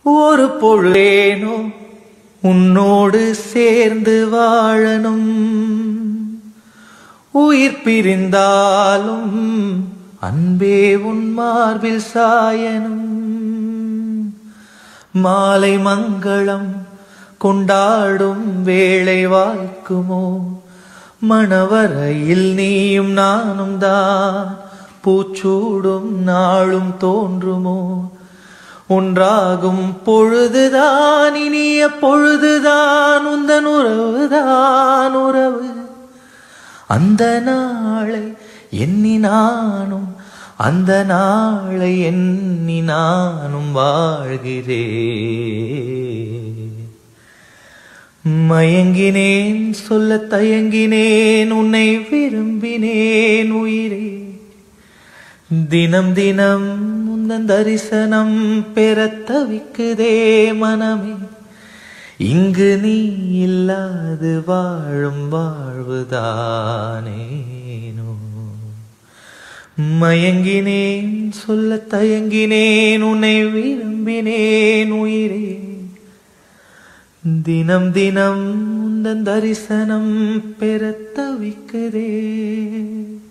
ஒரு பொழுதேனோ உன்னோடு சேர்ந்து வாழணும் உயிர் பிரிந்தாலும் அன்பே உன் மார்பில் சாயனும் மாலை மங்களம் கொண்டாடும் வேளை வாய்க்குமோ மணவரையில் நீயும் நானும் தான் பூச்சூடும் நாளும் தோன்றுமோ ஒன்றாகும் பொழுதுதான் இனிய பொழுதுதான் உந்தன் உறவுதான் உறவு அந்த நாளை எண்ணி நானும் அந்த நாளை எண்ணி நானும் வாழ்கிறேன் மயங்கினேன் சொல்ல தயங்கினேன் உன்னை விரும்பினேன் உயிரே தினம் தினம் முந்தன் தரிசனம் பெற தவிக்குதே மனமே இங்கு நீ இல்லாது வாழும் வாழ்வுதானேனோ மயங்கினேன் சொல்ல தயங்கினேன் உன்னை விரும்பினேன் உயிரே தினம் தினம் உந்தன் தரிசனம் பெற தவிக்குதே